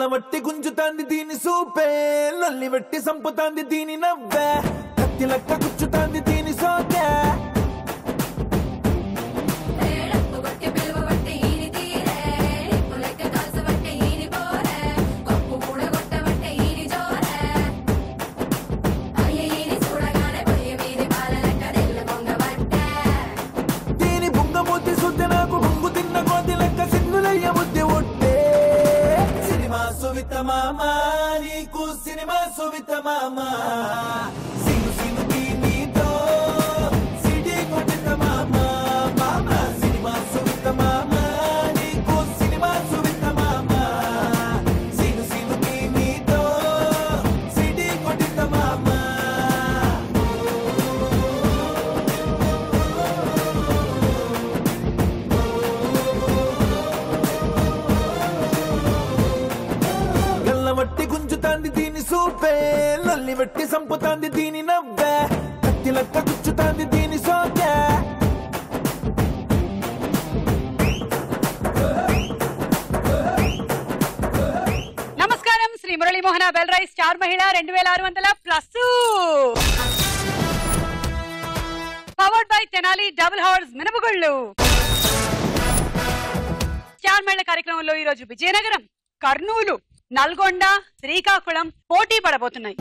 గల్లవట్టి గుంజుతాంది దీని సూపే లొల్లి వెట్టి సంపుతాంది దీని నవ్వే కత్తి లెక్క గుచ్చుతాంది దీని సోకే కొట్టి పిలువబట్టి ఈని తీరే నిప్పులెక్క కాల్చబట్టే ఈని పోరే కప్పు కూడా కొట్టబట్టే ఈని జోరే అయ్య ఈని చూడగానే పొయ్యి మీది పాల లెక్క తెల్ల పొంగబట్టే దీని బుంగమూతి సుద్ది నాకు బొంగు తిన్న కోతి లెక్క సిగ్గులయ్య బుద్ధి ఒట్టే సినిమా సువిత మామ నీకు సినిమా సువిత మామ సిను సిను నీతో సిడి కొట్టిన మామ మామ సినిమా సువిత మామ నీకు సినిమా సువిత మామ సిను సిను నీతో సిడి కొట్టిన మామ గల్లవట్టి గుంజుతాంది దీని సూపే లల్లి వెట్టి సంపుతాంది దీని నవ్వే కత్తి లెక్క గుచ్చుతాంది దీని సోకే నమస్కారం శ్రీ మురళీమోహన బెల్రై స్టార్ మహిళ రెండు వేల ఆరు వందల plus powered by Tenali double horse మినపగుళ్ళు స్టార్ మహిళ కార్యక్రమంలో ఈ రోజు విజయనగరం కర్నూలు నల్గొండ శ్రీకాకుళం పోటీ పడబోతున్నాయి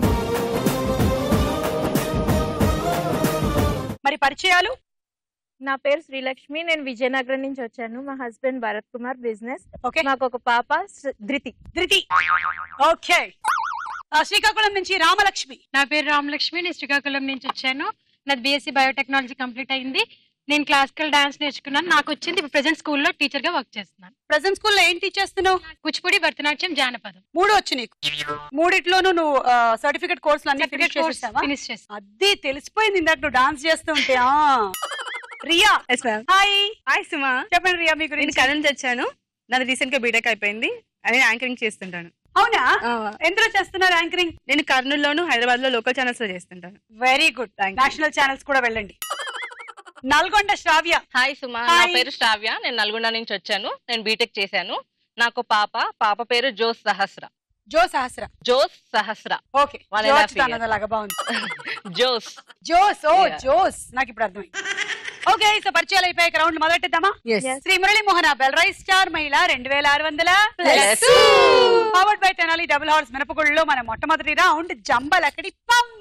మరి పరిచయాలు నా పేరు శ్రీలక్ష్మి నేను విజయనగరం నుంచి వచ్చాను మా husband Bharat Kumar business okay మాకు ఒక పాప శ్రీ- ధృతి ధృతి ఓకే ఆ, శ్రీకాకుళం నుంచి రామలక్ష్మి నా పేరు రామలక్ష్మి నేను శ్రీకాకుళం నుంచి వచ్చాను నాది బీఎస్సీ బయోటెక్నాలజీ కంప్లీట్ అయింది నేను క్లాసికల్ డాన్స్ నేర్చుకున్నాను నాకు వచ్చింది ఇప్పుడు ప్రెసెంట్ స్కూల్లో టీచర్ గా వర్క్ చేస్తున్నాను ప్రజెంట్ స్కూల్లో ఏం టీచ్ చేస్తున్నావు కూచిపూడి భరతనాట్యం జానపదం మూడు వచ్చు నీకు మూడిట్లోనూ నువ్వు సర్టిఫికెట్ కోర్సులు అన్ని సర్టిఫికేట్ ఫినిష్ కోర్స్ చేసేసావా ఫినిష్ చేస్తాను అది తెలిసిపోయింది ఇందాక నువ్వు డాన్స్ చేస్తూ ఉంటే ఆ. రియా హాయ్ హాయ్ సుమా చెప్పండి రియా మీ నేను గురించి కరణ్ నుంచి వచ్చాను నాది రీసెంట్ గా బీటెక్ అయిపోయింది అని యాంకరింగ్ చేస్తుంటాను అవునా ఎందులో చేస్తున్నారు యాంకరింగ్ నేను కర్నూలులోను హైదరాబాద్ లో లోకల్ ఛానల్స్ లో చేస్తుంటాను very good Thank you. National channels కూడా వెళ్ళండి నల్గొండ శ్రావ్య హాయ్ సుమా Hi. నా పేరు శ్రావ్య నేను నల్గొండ నుంచి వచ్చాను నేను బీటెక్ చేశాను నాకు పాప పాప పేరు Jos Sahasra Jo Sahasra Jos Sahasra okay One and a half years. లాగా బాగుంది జోస్ జోస్ ఓ Yeah. జోస్ నాకు ఇప్పుడు అర్థమైంది ఓకే సో పరిచయాలు అయిపోయాక రౌండ్ మొదలెట్టిద్దామా శ్రీ మురళీ మోహన బెల్రై స్టార్ మహిళ రెండు వేల ఆరు వందల Plus. Powered by Tenali double horse మినపగుళ్ళలో మన మొట్టమొదటి రౌండ్ జంబలకడి పంబ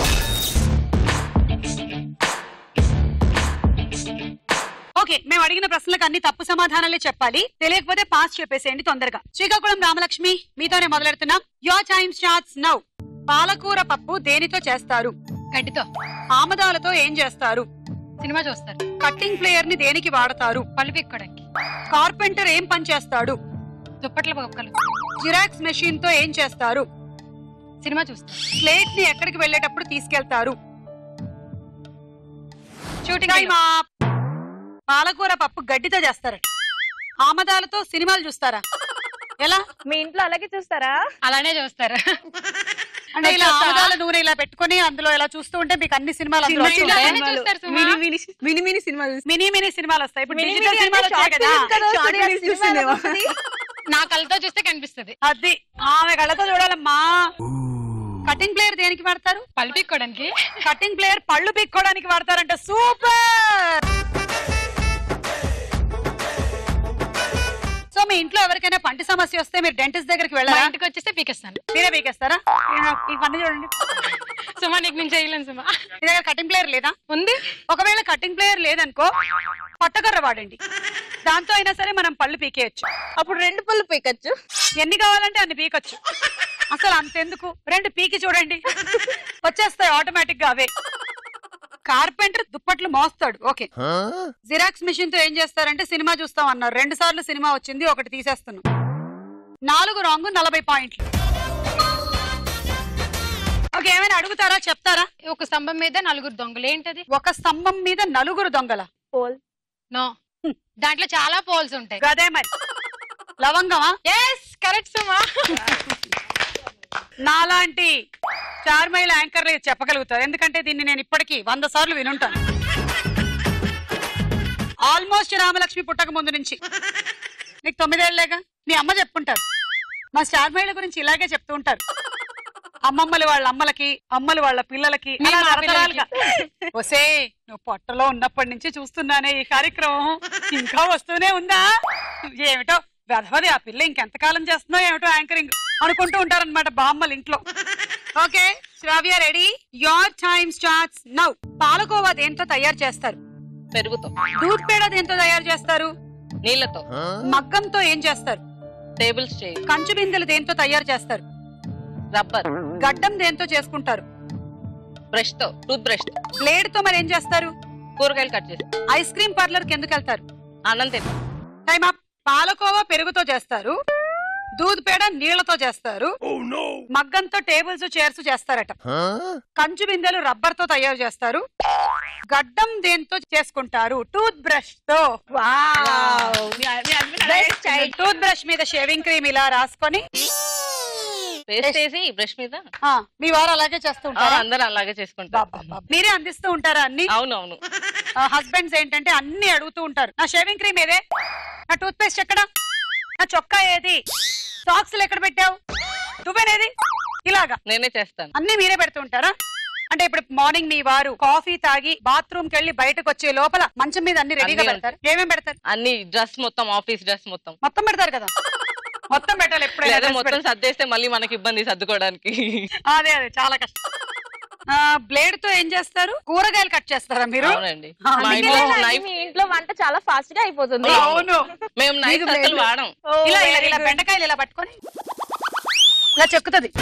ఓకే మేము అడిగిన ప్రశ్నలకు అన్ని తప్పు సమాధానాలే చెప్పాలి తెలియకపోతే పాస్ చెప్పేసేయండి తొందరగా శ్రీకాకుళం రామలక్ష్మి మీతోనే మొదలెడుతున్నాం యువర్ టైమ్ స్టార్ట్స్ నౌ పాలకూర పప్పు దేనితో చేస్తారు గడ్డితో ఆమదాలతో ఏం చేస్తారు సినిమా చూస్తారు కట్టింగ్ ప్లేయర్ ని దేనికి వాడతారు పళ్ళు పీక్కోడానికి కార్పెంటర్ ఏం పని చేస్తాడు దుప్పట్ల పక్కలు జిరాక్స్ మెషిన్ తో ఏం చేస్తారు సినిమా చూస్తారు ప్లేట్ ని ఎక్కడికి వెళ్ళేటప్పుడు తీసుకెళ్తారు షూటింగ్ Time up. పాలకూర పప్పు గడ్డితో చేస్తారు ఆమదాలతో సినిమాలు చూస్తారా ఎలా మీ ఇంట్లో అలాగే చూస్తారా అలానే చూస్తారు అంటే ఇలా చూస్తావా? ఆమదాల నూనె ఇలా పెట్టుకొని అందులో ఇలా చూస్తూ ఉంటే మీకు అన్ని సినిమాలు అందులో సినిమా వస్తుంటాయి. అలానే చూస్తారు Suma. Mini mini mini mini cinema mini mini సినిమాలు వస్తాయి ఇప్పుడు మినీ డిజిటల్ మినీ సినిమాలు అంటే వచ్చాయి short కదా film కదా, Short సూర్య films సినిమా ఎలా చూస్తుందేమో. ఉంటుంది? నా కళ్ళతో చూస్తే కనిపిస్తుంది అది ఆమె కళ్ళతో చూడాలమ్మా కటింగ్ ప్లేయర్ దేనికి వాడతారు పళ్ళు పీక్కోడానికి కటింగ్ ప్లేయర్ పళ్ళు పీక్కోవడానికి వాడతారంట సూపర్ సో మీ ఇంట్లో ఎవరికైనా పంటి సమస్య వస్తే మీరు డెంటిస్ట్ దగ్గరికి మా వెళ్ళారా ఇంటికి వచ్చేస్తే పీకేస్తాను మీరే పీకేస్తారా ఈ పన్ను చూడండి సుమా నీకు నేను చేయలేను సుమా మీ దగ్గర కటింగ్ ప్లేయర్ లేదా ఉంది ఒకవేళ కటింగ్ ప్లేయర్ లేదనుకో పట్టకర్ర వాడండి దాంతో అయినా సరే మనం పళ్ళు పీకేయచ్చు అప్పుడు రెండు పళ్ళు పీకచ్చు ఎన్ని కావాలంటే అన్ని పీకొచ్చు అసలు అంతెందుకు రెండు పీకి చూడండి వచ్చేస్తాయి ఆటోమేటిక్ గా అవే కార్పెంటర్ దుప్పట్లు మోస్తాడు ఓకే జిరాక్స్ మిషన్ తో ఏం చేస్తారంటే సినిమా చూస్తాం అన్నారు రెండు సార్లు సినిమా వచ్చింది ఒకటి తీసేస్తున్నాం నాలుగు రాంగ్ నలభై పాయింట్లు ఓకే ఏమైనా అడుగుతారా చెప్తారా ఒక స్తంభం మీద నలుగురు దొంగలు ఏంటది ఒక స్తంభం మీద నలుగురు దొంగల పోల్ నో దాంట్లో చాలా పోల్స్ ఉంటాయి అదే మరి లవంగమా ఎస్ కరెక్ట్ సుమా నాలాంటి చార్మైల్ యాంకర్ చెప్పగలుగుతారు ఎందుకంటే దీన్ని నేను ఇప్పటికీ వంద సార్లు వినుంటాను ఆల్మోస్ట్ రామలక్ష్మి పుట్టక ముందు నుంచి నీకు తొమ్మిదేళ్లేగా మీ అమ్మ చెప్పుంటారు మా స్టార్ మహిళ గురించి ఇలాగే చెప్తూ ఉంటారు అమ్మమ్మలు వాళ్ళ అమ్మలకి అమ్మలు వాళ్ళ పిల్లలకి మీ అలా మా తరతరాలుగా. ఒసే నువ్వు పొట్టలో ఉన్నప్పటి నుంచి చూస్తున్నానే ఈ కార్యక్రమం ఇంకా వస్తూనే ఉందా ఏమిటో వెధవది ఆ పిల్ల ఇంకెంతకాలం చేస్తుందో ఏమిటో యాంకరింగ్ అనుకుంటూ ఉంటారన్నమాట బామ్మలు ఇంట్లో okay Sravya ready your time starts now పాలకోవా దేంతో తయారు చేస్తారు పెరుగుతో దూద్ పేడ దేంతో తయారు చేస్తారు నీళ్లతో మగ్గంతో ఏం చేస్తారు టేబుల్స్ చేయి కంచు బిందెలు దేంతో తయారు చేస్తారు రబ్బర్ గడ్డం దేంతో చేసుకుంటారు బ్రష్ తో టూత్ బ్రష్ తో బ్లేడ్ తో మరి ఏం చేస్తారు కూరగాయలు కట్ చేసి ఐస్ క్రీమ్ పార్లర్ కి ఎందుకు వెళ్తారు అన్నం తింటాం టైం అప్ పాలకోవా పెరుగుతో చేస్తారు దూద్ పేడ నీళ్లతో చేస్తారు మగ్గంతో టేబుల్స్ చైర్స్ చేస్తారట కంచు బిందెలు రబ్బర్ తో తయారు చేస్తారు గడ్డం దేంతో చేసుకుంటారు టూత్ బ్రష్ తో టూత్ బ్రష్ మీద షేవింగ్ క్రీమ్ ఇలా రాసుకొని పేస్ట్ వేసి బ్రష్ మీద ఆ, మీ వారు అలాగే చేస్తూ ఆ, ఉంటారా అందరూ అలాగే చేసుకుంటాం బాబా, మీరే అందిస్తూ ఉంటారా అన్ని అవునవును హస్బెండ్స్ ఏంటంటే అన్ని అడుగుతూ ఉంటారు నా షేవింగ్ క్రీమ్ ఏదే నా టూత్ పేస్ట్ ఎక్కడ నా చొక్కా ఏది సాక్స్లు ఎక్కడ పెట్టావు నువ్వేనేది ఇలాగా నేనే చేస్తాను అన్ని మీరే పెడుతూ ఉంటారా అంటే ఇప్పుడు మార్నింగ్ మీ వారు కాఫీ తాగి బాత్రూమ్ కి వెళ్ళి బయటకు వచ్చే లోపల మంచం మీద అన్ని రెడీగా అన్ని పెడతారు ఏమేం పెడతారు అన్ని డ్రెస్ మొత్తం ఆఫీస్ డ్రెస్ మొత్తం మొత్తం పెడతారు కదా మొత్తం పెట్టాలి ఎప్పుడైనా లేదా dress మొత్తం పెడతారు. సర్దేస్తే మళ్ళీ మనకి ఇబ్బంది సర్దుకోవడానికి అదే అదే చాలా కష్టం బ్లేడ్ తో ఏం చేస్తారు కూరగాయలు కట్ చేస్తారా మీరు అవునండి ఆ, మా అందుకే ఇంట్లో అందుకేనండి నైఫ్ మీ ఇంట్లో వంట చాలా ఫాస్ట్ గా అయిపోతుంది అవును మేము నైఫ్ మీకు అసలు blade- వాడం ఇలా ఇలా ఇలా బెండకాయలు ఇలా పట్టుకొని ఇలా చెక్కుతుంది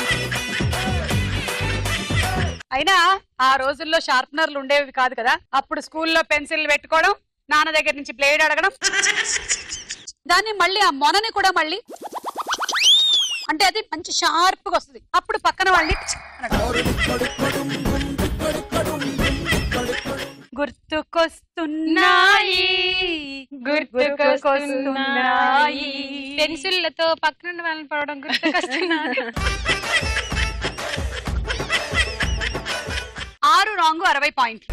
అయినా ఆ రోజుల్లో షార్ప్నర్లు ఉండేవి కాదు కదా అప్పుడు స్కూల్లో పెన్సిల్ పెట్టుకోవడం నాన్న దగ్గర నుంచి బ్లేడ్ అడగడం దాన్ని మళ్ళీ ఆ మొనని కూడా మళ్ళీ అంటే అది మంచి షార్ప్ గా వస్తుంది అప్పుడు పక్కన వాళ్ళని గుర్తుకొస్తున్నాయి గుర్తుకొస్తున్నాయి పెన్సిల్లతో పక్కన వాళ్ళని పడడం గుర్తుకొస్తున్నారు ఆరు రాంగు అరవై పాయింట్లు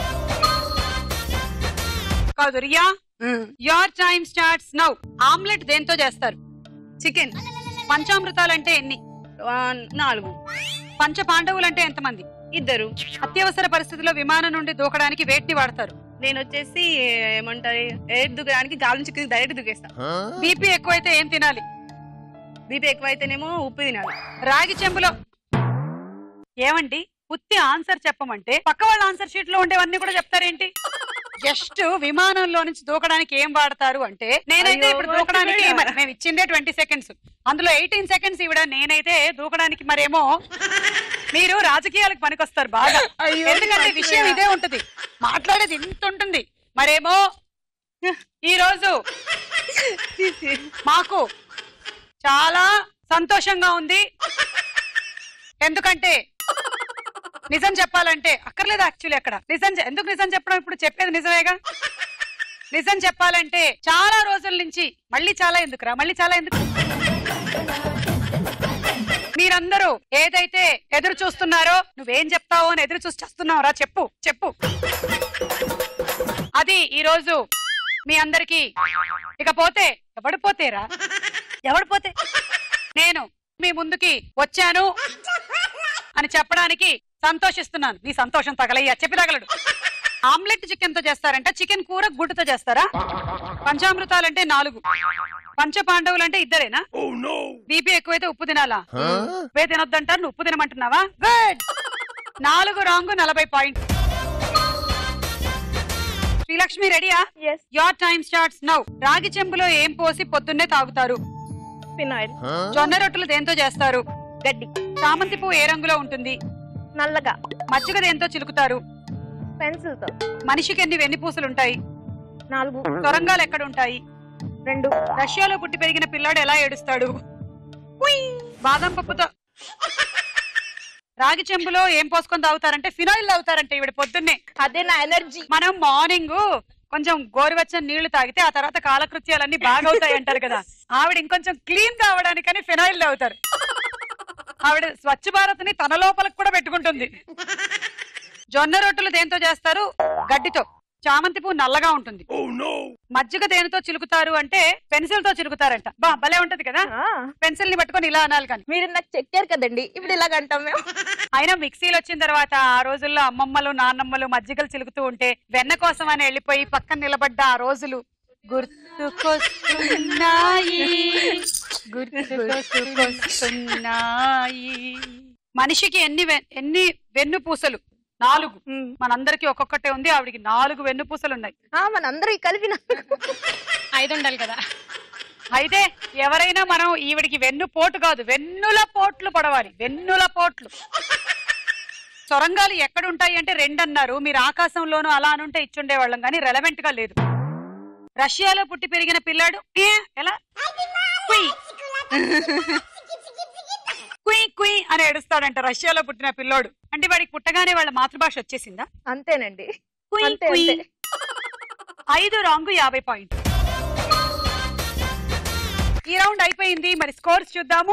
కాదు Riya your time starts now omelette దేంతో చేస్తారు చికెన్ పంచామృతాలు అంటే ఎన్ని నాలుగు పంచ పాండవులు అంటే ఎంతమంది ఇద్దరు అత్యవసర పరిస్థితిలో విమానం నుండి దూకడానికి వేటిని వాడతారు నేను వచ్చేసి ఏమంటారు ఎయిర్ దుగ్గడానికి గాలి నుంచి కింద డైరెక్ట్ దుకేస్తా బీపీ ఎక్కువైతే ఏం తినాలి బీపీ ఎక్కువైతేనేమో ఉప్పు తినాలి రాగి చెంబులో ఏమండి ఉత్తి ఆన్సర్ చెప్పమంటే పక్క వాళ్ళ ఆన్సర్ షీట్ లో ఉండేవన్నీ కూడా చెప్తారేంటి జస్ట్ విమానంలో నుంచి దూకడానికి ఏం వాడతారు అంటే నేనైతే అయ్యో, ఇప్పుడు దూకడానికి మర్చిపోయా. మరి మేము ఇచ్చిందే ట్వంటీ సెకండ్స్ అందులో ఎయిటీన్ సెకండ్స్ ఇవిడ నేనైతే దూకడానికి మరేమో మీరు రాజకీయాలకు పనికొస్తారు బాగా అయ్యో, ఎందుకంటే విషయం మర్చిపోయా. ఇదే ఉంటది మాట్లాడేది ఇంత ఉంటుంది మరేమో ఈ రోజు మాకు చాలా సంతోషంగా ఉంది ఎందుకంటే నిజం చెప్పాలంటే అక్కర్లేదు యాక్చువల్లీ అక్కడ నిజం చె- ఎందుకు నిజం చెప్పడం ఇప్పుడు చెప్పేది నిజమేగా నిజం చెప్పాలంటే చాలా రోజుల నుంచి మళ్ళీ చాలా ఎందుకురా మళ్ళీ చాలా ఎందుకు మీరందరూ ఏదైతే ఎదురు చూస్తున్నారో నువ్వేం చెప్తావో అని ఎదురు చూసి చేస్తున్నావురా చెప్పు చెప్పు అది ఈ రోజు మీ అందరికి ఇకపోతే ఎవడు పోతేరా ఎవడు పోతే నేను మీ ముందుకి వచ్చాను అని చెప్పడానికి సంతోషిస్తున్నాను నీ సంతోషం తగలయ్యా చెప్పి తగలడు ఆమ్లెట్ చికెన్ తో చేస్తారంట చికెన్ కూర గుడ్డుతో చేస్తారా పంచామృతాలు అంటే నాలుగు పంచ పాండవులు అంటే ఇద్దరేనా బీపీ ఎక్కువైతే ఉప్పు తినాలా ఉప్పే తినొద్దంటారు నువ్వు ఉప్పు తినమంటున్నావా గుడ్ నాలుగు రాంగు నలభై పాయింట్ శ్రీలక్ష్మి రెడీయా yes your time starts now రాగి చెంబులో ఏం పోసి పొద్దున్నే తాగుతారు ఫినాయిల్ జొన్న రొట్టెలు దేంతో చేస్తారు గడ్డి చామంతి పువ్వు ఏ రంగులో ఉంటుంది నల్లగా మజ్జిగ దేంతో చిలుకుతారు పెన్సిల్ తో మనిషికి ఎన్ని వెన్నుపూసలు ఉంటాయి నాలుగు సొరంగాలు ఎక్కడ ఉంటాయి రెండు రష్యాలో పుట్టి పెరిగిన పిల్లాడు ఎలా ఏడుస్తాడు ఉయ్. బాదం పప్పుతో రాగి చెంబులో ఏం పోసుకొని తాగుతారంటే ఫినాయిల్ తాగుతారంటే ఇవిడ పొద్దున్నే అదే నా ఎనర్జీ మనం మార్నింగ్ కొంచెం గోరువెచ్చని నీళ్లు తాగితే ఆ తర్వాత కాలకృత్యాలన్నీ బాగా అవుతాయి అంటారు కదా ఆవిడ ఇంకొంచెం క్లీన్ కావడానికని ఫినాయిల్ తాగుతారు ఆవిడ స్వచ్ఛ భారత్ ని తన లోపలకు కూడా పెట్టుకుంటుంది జొన్న రొట్టెలు దేంతో చేస్తారు గడ్డితో చామంతి పువ్వు నల్లగా ఉంటుంది మజ్జిగ దేనితో చిలుకుతారు అంటే పెన్సిల్ తో చిలుకుతారంట బా భలే ఉంటది కదా పెన్సిల్ ని పట్టుకొని ఇలా అనాలి కానీ మీరు నాకు చెక్కారు కదండి ఇప్పుడు ఇలాగ అంటాం మేము అయినా మిక్సీలు వచ్చిన తర్వాత ఆ రోజుల్లో అమ్మమ్మలు నాన్నమ్మలు మజ్జిగలు చిలుకుతూ ఉంటే వెన్న కోసం అని వెళ్ళిపోయి పక్కన నిలబడ్డ ఆ రోజులు గుర్తుకొస్తున్నాయి గుర్తుకొస్తున్నాయి మనిషికి ఎన్ని వె- ఎన్ని వెన్ను పూసలు నాలుగు మనందరికి ఒక్కొక్కటే ఉంది ఆవిడికి నాలుగు వెన్ను పూసలు ఉన్నాయి ఆ, మనందరూ ఈ కలిపిన ఐదు ఉండాలి కదా అయితే ఎవరైనా మనం ఈవిడికి వెన్ను పోటు కాదు వెన్నుల పోట్లు పడవాలి వెన్నుల పోట్లు సొరంగాలు ఎక్కడ ఉంటాయి అంటే రెండు అన్నారు మీరు ఆకాశంలోనూ అలా అనుంటే ఇచ్చుండేవాళ్ళం కానీ రెలవెంట్ గా లేదు రష్యాలో పుట్టి పెరిగిన పిల్లాడు ఏ, ఎలా కుయ్. కుయ్ కుయ్ అని ఏడుస్తాడంట రష్యాలో పుట్టిన పిల్లోడు అంటే వాడికి పుట్టగానే వాళ్ళ మాతృభాష వచ్చేసిందా అంతేనండి కుయ్ అంతే, కుయ్. అంతే. ఐదు రాంగ్ యాభై పాయింట్ ఈ రౌండ్ అయిపోయింది మరి స్కోర్స్ చూద్దాము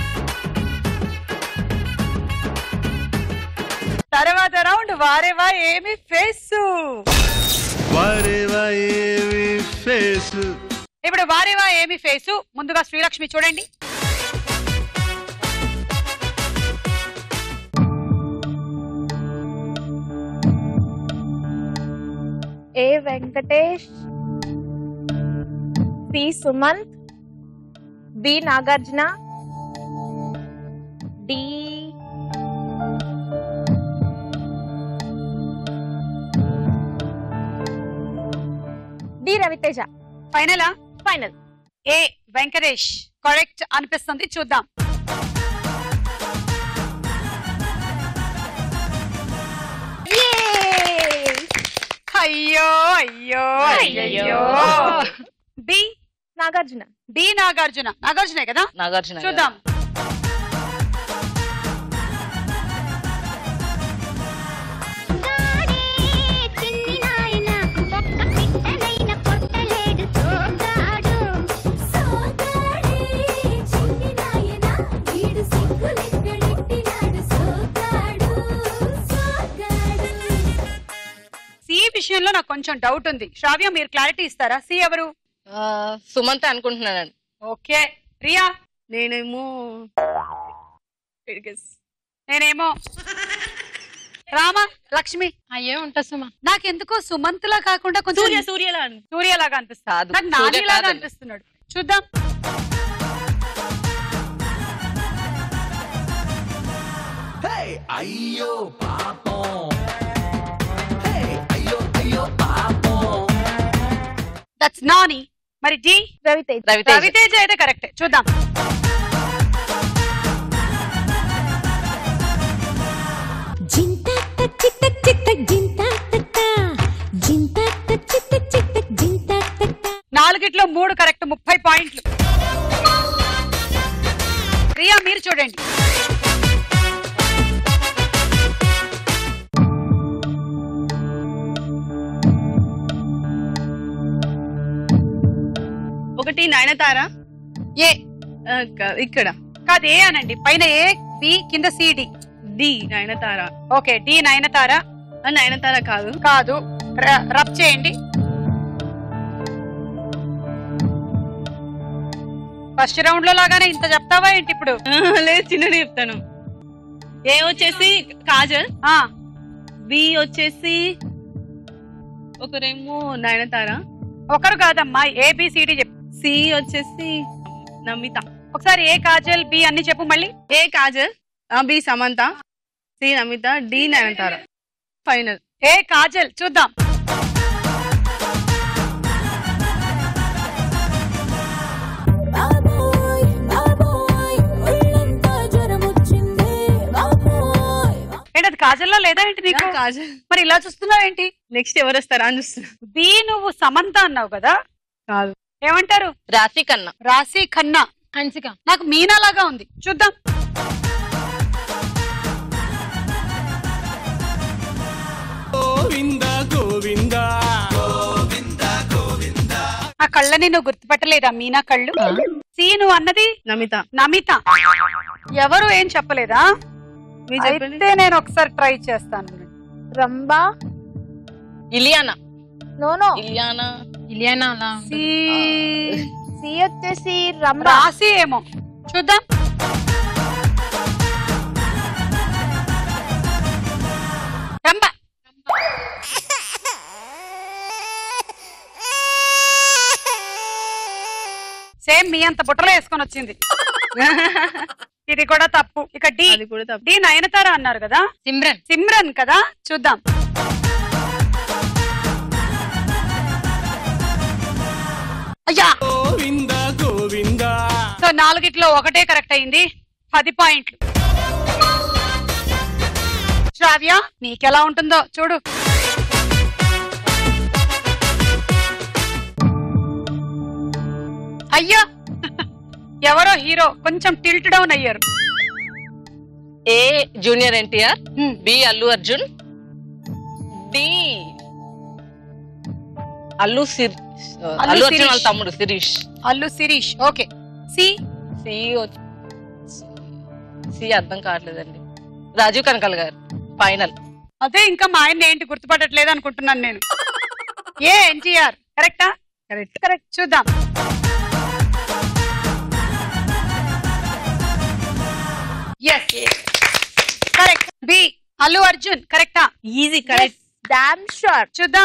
తర్వాత రౌండ్ వారేవా ఏమి ఫేస్ వారేవా ఏమి ఫేసు ఇప్పుడు వారేవా ఏమి ఫేసు ముందుగా శ్రీలక్ష్మి చూడండి A Venkatesh C Sumanth B Nagarjuna D D Raviteja ఫైనలా ఫైనల్ ఏ వెంకటేష్ కరెక్ట్ అనిపిస్తుంది చూద్దాం అయ్యో అయ్యో అయ్యో బి నాగార్జున డి నాగార్జున నాగార్జునే కదా నాగార్జున గారు. చూద్దాం చిన్ని నాయన ఒక్క పిట్టనైన కొట్టలేడు సోగాడు సోగాడే చిన్ని నాయన వీడు సిగ్గులెక్కడెట్టినాడు సోగాడు సోగాడు సి విషయంలో నాకు కొంచెం డౌట్ ఉంది శ్రావ్య మీరు క్లారిటీ ఇస్తారా సి ఎవరు ఆ, సుమంత్ అనుకుంటున్నానండి ఓకే రియా నేనేమో నేనేమో రామ లక్ష్మి అయ్యే ఉంటా సుమా నాకెందుకో సుమంత్లా కాకుండా కొంచెం సూర్య సూర్యలా అని. సూర్యలాగా అనిపిస్తుంది కాదు, నాకు సూర్య నానిలాగా కాదండి. అనిపిస్తున్నాడు చూద్దాం అయ్యో పాపం హే, అయ్యో అయ్యో పాపం దట్స్ నాని మరి డి రవితేజ రవితేజ రవితేజ అయితే కరెక్ట్ చూద్దాం జింతాట చిట్ట చిట్ట జింతాట జింతాట చిట్ట చిట్ట జింతాట నాలుగిట్లో మూడు కరెక్ట్ ముప్పై పాయింట్లు రియా మీరు చూడండి ఒకటి నయనతార ఏ ఆ, క- ఇక్కడ కాదు ఏ అనండి పైన ఏ బి కింద C D D Nayanthara okay D Nayanthara ఆ, నయనతార కాదు కాదు ర- రబ్ చేయండి ఫస్ట్ రౌండ్ లో లాగానే ఇంత చెప్తావా ఏంటి ఇప్పుడు లేదు చిన్నది చెప్తాను ఏ వచ్చేసి కాజల్ ఆ బి వచ్చేసి ఒకరేమో నయనతార ఒకరు కాదమ్మా ఏబిసిడి చెప్పు సి వచ్చేసి నమిత ఒకసారి ఏ కాజల్ బి అన్ని చెప్పు మళ్ళీ ఏ కాజల్ ఆ, B Samantha C Namitha D Nayanthara final A Kajal చూద్దాం బాబోయ్ బాబోయ్ ఒళ్ళంతా జ్వరం వచ్చింది బాబోయ్ ఏంటి అది కాజల్లా లేదా ఏంటి నీకు కాజల్ మరి ఇలా చూస్తున్నావు ఏంటి నెక్స్ట్ ఎవరు వస్తారా అని చూస్తున్నా బి నువ్వు సమంత అన్నావు కదా కాదు ఏమంటారు రాశి కన్నా రాశి ఖన్నా హన్సిక నాకు మీనా లాగా ఉంది చూద్దాం గోవింద గోవింద ఆ కళ్ళని నువ్వు గుర్తుపట్టలేదా మీనా కళ్ళు సి నువ్వు అన్నది నమిత నమిత ఎవరు ఏం చెప్పలేదా మీరు చెప్పండి అయితే నేను ఒకసారి ట్రై చేస్తాను రంబా ఇలియానా నో నో ఇలియానా ఇలియానా అలా సి సి వచ్చేసి రంభ రాసి ఏమో చూద్దాం రంభ సేమ్ మీ అంత బుట్టలో వేసుకొని వచ్చింది ఇది కూడా తప్పు ఇక డి అది కూడా తప్పు డి నయనతార అన్నారు కదా సిమ్రన్ సిమ్రన్ కదా చూద్దాం అయ్యా గోవింద గోవింద సో నాలుగిట్లో ఒకటే కరెక్ట్ అయింది పది పాయింట్లు శ్రావ్య నీకెలా ఉంటుందో చూడు అయ్యో ఎవరో హీరో కొంచెం టిల్ట్ డౌన్ అయ్యారు ఏ junior NTR hmm. B Allu Arjun D Allu సిర్ అల్లు అర్జున్ వాళ్ళ శిరీష్. తమ్ముడు Sirish Allu Sirish okay C C వచ్చి- సి అర్థం కావట్లేదండి రాజీవ్ కనకాల్ గారు ఫైనల్ అదే ఇంకా మా ఆయన ఏంటి గుర్తుపట్టట్లేదు అనుకుంటున్నాను నేను ఏ ఎన్టీఆర్ కరెక్టా కరెక్ట్ కరెక్ట్ చూద్దాం yes correct B Allu Arjun కరెక్టా ఈజీ కరెక్ట్ డామ్ షూర్ చూద్దాం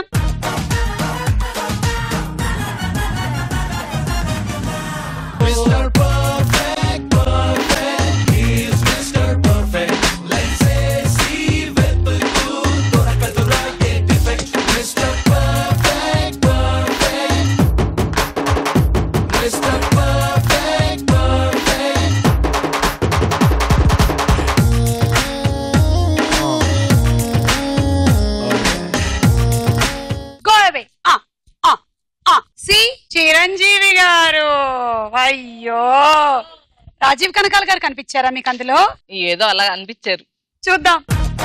గో అవే ఆ ఆ ఆ సి చిరంజీవి గారు అయ్యో రాజీవ్ కనకాల గారు కనిపించారా మీకు అందులో ఏదో అలా అనిపించారు చూద్దాం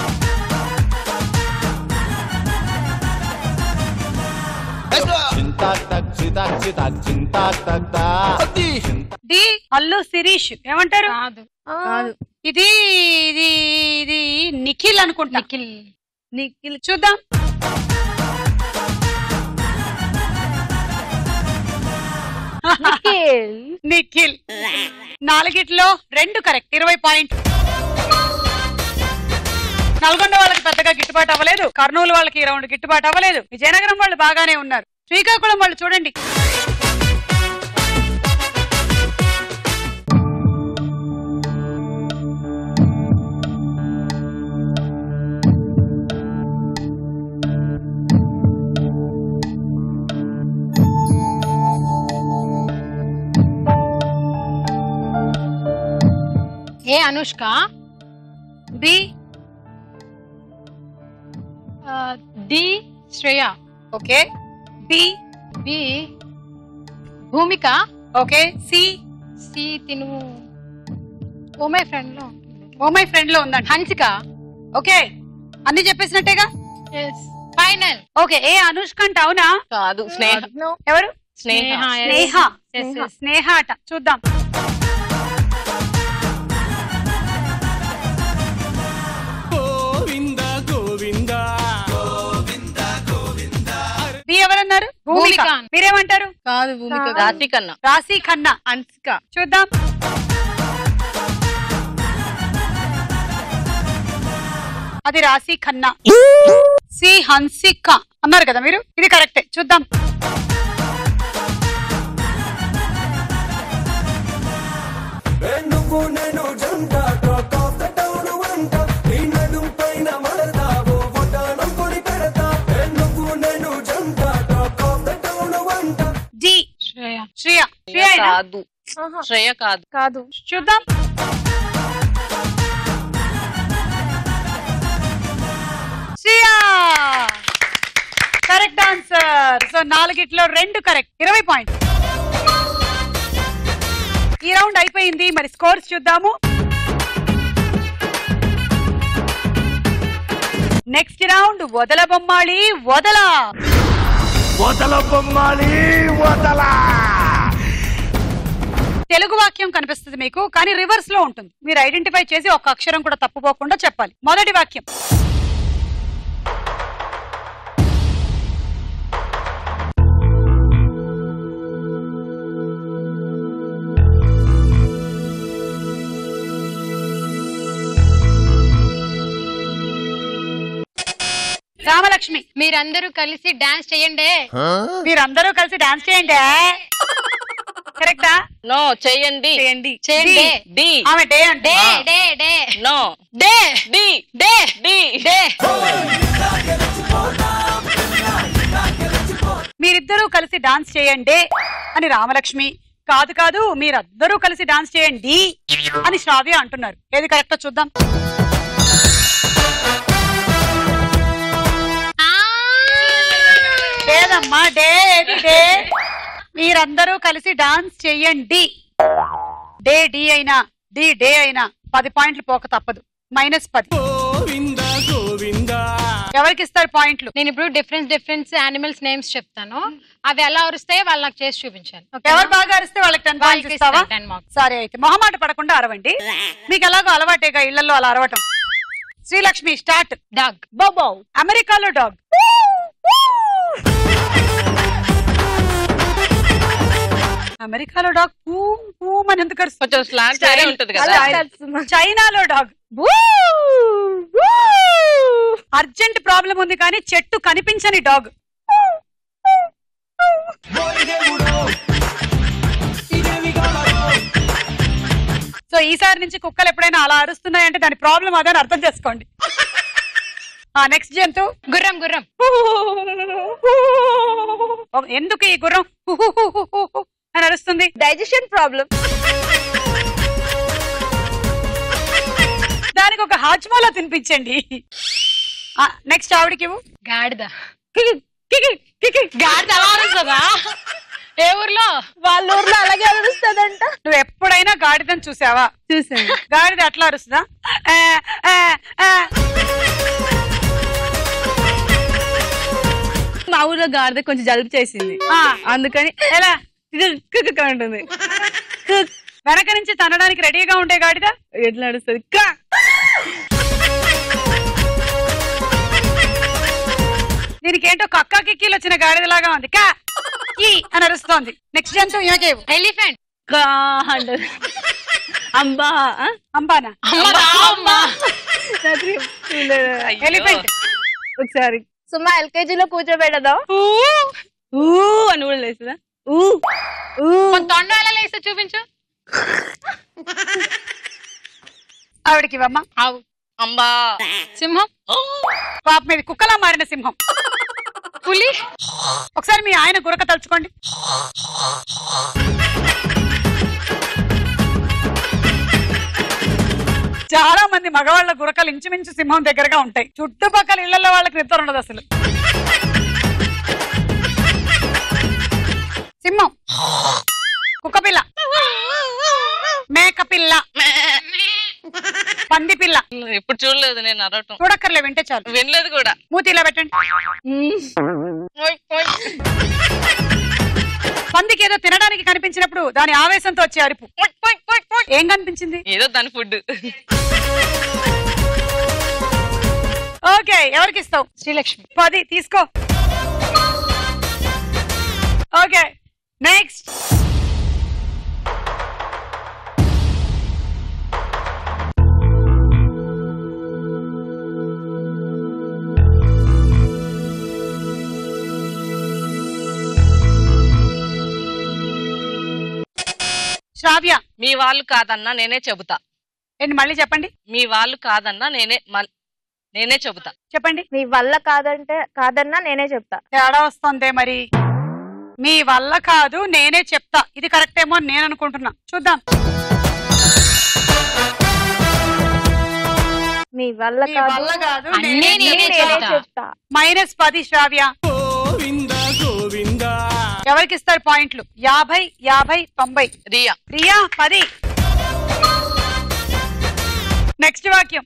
డి అల్లు శిరీష్ ఏమంటారు కాదు కాదు ఇది ఇది ఇది నిఖిల్ అనుకుంటా నిఖిల్ నిఖిల్ చూద్దాం నిఖిల్ నిఖిల్ నాలుగిట్లో రెండు కరెక్ట్ ఇరవై పాయింట్ నల్గొండ వాళ్ళకి పెద్దగా గిట్టుబాటు అవ్వలేదు కర్నూలు వాళ్ళకి ఈ రౌండ్ గిట్టుబాటు అవ్వలేదు విజయనగరం వాళ్ళు బాగానే ఉన్నారు శ్రీకాకుళం వాళ్ళు చూడండి ఏ అనుష్క బి ఆ, D Shreya okay B B Bhumika okay C C తిను ఓ మై ఫ్రెండ్ లో ఓ మై ఫ్రెండ్ లో ఉందండి హన్సిక ఓకే అన్ని చెప్పేసినట్టేగా ఫైనల్ ఓకే ఏ అనుష్క అంటే అవునా కాదు స్నేహ నో ఎవరు స్నేహ స్నేహ స్నేహ అట చూద్దాం గోవింద గోవింద బి ఎవరన్నారు భూమిక భూమిక. మీరేమంటారు కాదు భూమిక కాదు. రాశి కన్నా రాశి ఖన్నా హన్సిక చూద్దాం అది రాశి ఖన్నా సి హన్సిక అన్నారు కదా మీరు ఇది కరెక్టే చూద్దాం నువ్వు నేను జంట టాక్ ఆఫ్ ద టౌన్ వంట నీ నడుం పైన మడతావు వడ్డానం కొడి పెడతా ఏ నువ్వు నేను జంట టాక్ ఆఫ్ ద టౌన్ వంట డి శ్రేయ శ్రేయ శ్రేయ శ్రేయ అయినా? కాదు ఆహా, శ్రేయ కాదు కాదు చూద్దాం శ్రేయ కరెక్ట్ ఆన్సర్ సో నాలుగిట్లో రెండు కరెక్ట్ ఇరవై పాయింట్ ఈ రౌండ్ అయిపోయింది మరి స్కోర్స్ చూద్దాము నెక్స్ట్ రౌండ్ వదల బొమ్మాళి వదల వదల బొమ్మాలి వదల తెలుగు వాక్యం కనిపిస్తుంది మీకు కానీ రివర్స్ లో ఉంటుంది మీరు ఐడెంటిఫై చేసి ఒక అక్షరం కూడా తప్పుపోకుండా చెప్పాలి మొదటి వాక్యం రామలక్ష్మి మీరందరూ కలిసి డాన్స్ చేయండి మీరందరూ కలిసి డాన్స్ చేయండి కరెక్టా నో చెయ్యండి చేయండి చేయండి డి ఆమె డే అంటే D D D no D D D D D మీరిద్దరూ కలిసి డాన్స్ చేయండి అని రామలక్ష్మి కాదు కాదు మీరద్దరూ కలిసి డాన్స్ చేయండి అని శ్రావ్య అంటున్నారు ఏది కరెక్టో చూద్దాం లేదమ్మా డే ఏది డే మీరందరూ కలిసి డాన్స్ చెయ్యండి డే డి అయినా డి డే అయినా పది పాయింట్లు పోక తప్పదు మైనస్ పది గోవింద గోవింద ఎవరికి ఇస్తారు పాయింట్లు నేను ఇప్పుడు డిఫరెన్స్ డిఫరెన్స్ యానిమల్స్ నేమ్స్ చెప్తాను అవి ఎలా అరుస్తాయో వాళ్ళు నాకు చేసి చూపించాను ఎవరు బాగా అరిస్తే వాళ్ళకి టెన్ పాయింట్స్ వాళ్ళకి ఇస్తావా ఇస్తాను 10 marks. సరే అయితే మొహమాట పడకుండా అరవండి మీకు ఎలాగో అలవాటేగా ఇళ్లలో అలా అరవటం శ్రీలక్ష్మి స్టార్ట్ డాగ్ బోబో అమెరికాలో డాగ్ అమెరికాలో డాగ్ పూమ్ పూమ్ అని ఎందుకు అరుస్తుంది? కొంచెం స్లాంగ్ వేరే ఉంటది కదా చైనాలో డాగ్ అర్జెంట్ ప్రాబ్లం ఉంది కానీ చెట్టు కనిపించని డాగ్ సో ఈసారి నుంచి కుక్కలు ఎప్పుడైనా అలా అరుస్తున్నాయంటే దాని ప్రాబ్లం అదని అర్థం చేసుకోండి ఆ నెక్స్ట్ జంతు గుర్రం గుర్రం ఓ, ఎందుకు ఈ గుర్రం హు హు హు హు హు హు అని అరుస్తుంది డైజెషన్ ప్రాబ్లం దానికి ఒక హాజ్మోలా తినిపించండి నెక్స్ట్ ఆవిడకి ఇవ్వు. గాడిద కికి, కికి, కికి. గాడిద అలా అరుస్తుందా ఏ ఊర్లో వాళ్ళ ఊర్లో అలాగే అరుస్తుందంట నువ్వు ఎప్పుడైనా గాడిదని చూసావా చూసాను గాడిద అట్లా అరుస్తుందా ఆ, ఆ, ఆ. మా ఊర్లో గాడిద కొంచెం జలుబు చేసింది ఆ, అందుకని ఎలా కుక్ కుక్ అంటుంది వెనక నుంచి తనడానికి రెడీగా ఉండే గాడిద ఎట్లా నడుస్తుంది కా దీనికి ఏంటో కక్కా కిక్కీలు వచ్చిన గాడిదలాగా ఉంది కా కీ అని అరుస్తోంది నెక్స్ట్ జంతువు ఏకేవు ఎలిఫెంట్ కా అంటుంది అంబా ఆ? అంబానా రాత్రి చూడలేదు. ఎలిఫెంట్ ఒకసారి సుమా ఎల్కేజీలో కూర్చోబెడదాం ఊ అని కూడా లేస్తుందా ఊ ఊ మన తొండ ఎలా లేస్తే చూపించు ఆవిడకి ఇవ్వమ్మా ఆవు అంబా సింహం పాప మీద కుక్కలా మారిన సింహం పులి ఒకసారి మీ ఆయన గురక తలుచుకోండి చాలా మంది మగవాళ్ళ గురకలు ఇంచుమించు సింహం దగ్గరగా ఉంటాయి చుట్టుపక్కల ఇళ్లలో వాళ్ళకి నిద్ర ఉండదు అసలు సింహం కుక్కపిల్ల మేక పిల్ల పంది పిల్ల ఎప్పుడు చూడలేదు నేను అరవటం చూడక్కర్లే వింటే చాలు వినలేదు కూడా మూతిలా పెట్టండి పందికి ఏదో తినడానికి కనిపించినప్పుడు దాని ఆవేశంతో వచ్చే అరుపు ఏం కనిపించింది ఏదో దాని ఫుడ్ ఓకే ఎవరికి ఇస్తావు శ్రీలక్ష్మి పది తీసుకో ఓకే నెక్స్ట్ శ్రావ్య మీ వాళ్ళు కాదన్నా నేనే చెబుతా ఏంటి మళ్ళీ చెప్పండి మీ వాళ్ళు కాదన్నా నేనే మల్- నేనే చెబుతా చెప్పండి మీ వల్ల కాదంటే కాదన్నా నేనే చెప్తా తేడా వస్తుందే మరి మీ వల్ల కాదు నేనే చెప్తా ఇది కరెక్ట్ ఏమో అని నేను అనుకుంటున్నా చూద్దాం మీ వల్ల మీ కాదు వల్ల కాదు అన్నీ నేనే నేనే నేనే చెప్తా. చెప్తా మైనస్ పది శ్రావ్య గోవింద గోవింద ఎవరికి ఇస్తారు పాయింట్లు యాభై యాభై తొంభై రియా ప్రియా పది నెక్స్ట్ వాక్యం